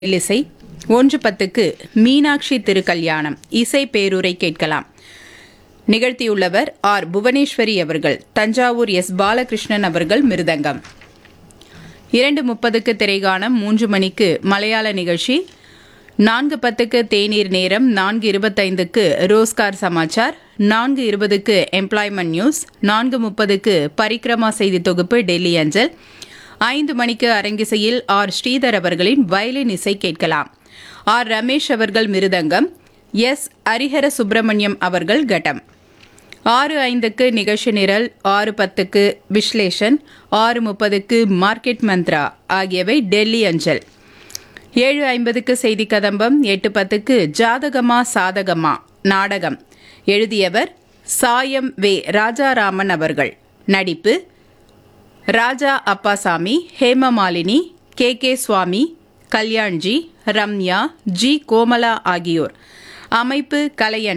இசை ஒன்று பத்துக்கு மீனாட்சி திருக்கல்யாணம் இசை பேருரை கேட்கலாம் நிகழ்த்தியுள்ளவர் ஆர் புவனேஸ்வரி அவர்கள் தஞ்சாவூர் எஸ் பாலகிருஷ்ணன் அவர்கள் மிருதங்கம் இரண்டு முப்பதுக்கு திரைகாணம் மூன்று மணிக்கு மலையாள நிகழ்ச்சி நான்கு பத்துக்கு தேநீர் நேரம் நான்கு இருபத்தைந்துக்கு ரோஸ்கார் சமாச்சார் நான்கு இருபதுக்கு எம்ப்ளாய்மெண்ட் நியூஸ் நான்கு முப்பதுக்கு பரிக்ரமா செய்தி தொகுப்பு டெல்லி அஞ்சல் ஐந்து மணிக்கு அரங்கிசையில் ஆர் ஸ்ரீதர் அவர்களின் வயலின் இசை கேட்கலாம் ஆர் ரமேஷ் அவர்கள் மிருதங்கம் எஸ் ஹரிஹர சுப்பிரமணியம் அவர்கள் கட்டம் ஆறு ஐந்துக்கு நிகழ்ச்சி நிரல் ஆறு பத்துக்கு விஸ்லேஷன் ஆறு முப்பதுக்கு மார்க்கெட் மந்த்ரா ஆகியவை டெல்லி அஞ்சல் ஏழு ஐம்பதுக்கு செய்தி கதம்பம் எட்டு பத்துக்கு ஜாதகமா சாதகமா நாடகம் எழுதியவர் சாயம் வே ராஜாராமன் அவர்கள் நடிப்பு Raja Appasamy Hemamalini K K Swami Kalyanji Ramya G Komala ஆகியோர் அமைப்பு கலையன்